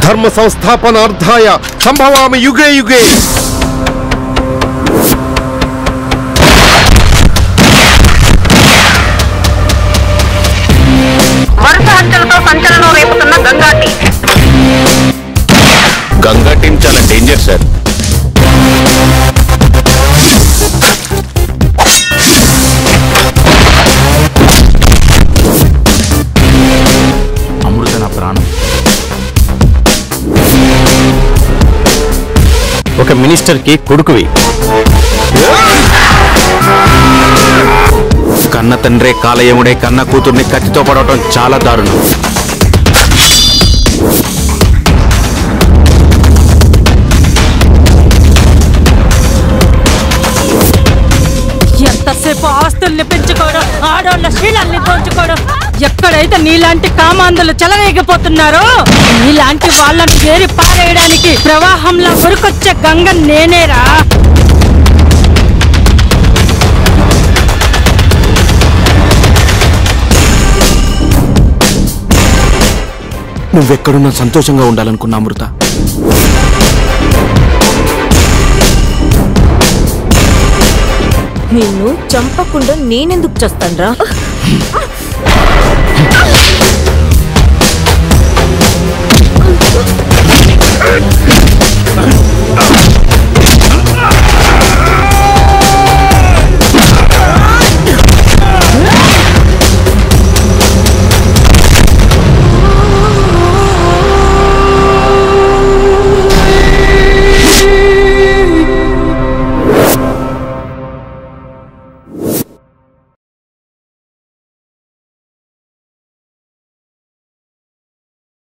ధర్మ సంస్థాపనార్థాయ సంభవామి యుగే యుగే వరుస హత్యలతో సంచలనం రేపుతున్న గంగాటి గంగా టీం చాలా డేంజర్ సార్ అమృత నా ప్రాణం ఒక మినిస్టర్ కి కొడుకువి కన్న తండ్రే కాలయముడే కన్న కూతుర్ని కత్తితో పడవటం చాలా దారుణం ఎంతసేపు ఆస్తుల్ని పెంచుకోవడం ఆడవాళ్ళ శీలాల్ని దోచుకోవడం ఎక్కడైతే నీలాంటి కామాంధులు చెలరేగిపోతున్నారో నీలాంటి వాళ్ళని వేరి పారేయడానికి ప్రవాహంలో ఉరుకొచ్చే గంగ నేనేరా నువ్వెక్కడున్నా సంతోషంగా ఉండాలనుకున్నా అమృత నిన్ను చంపకుండా నేనెందుకు చేస్తాన్రా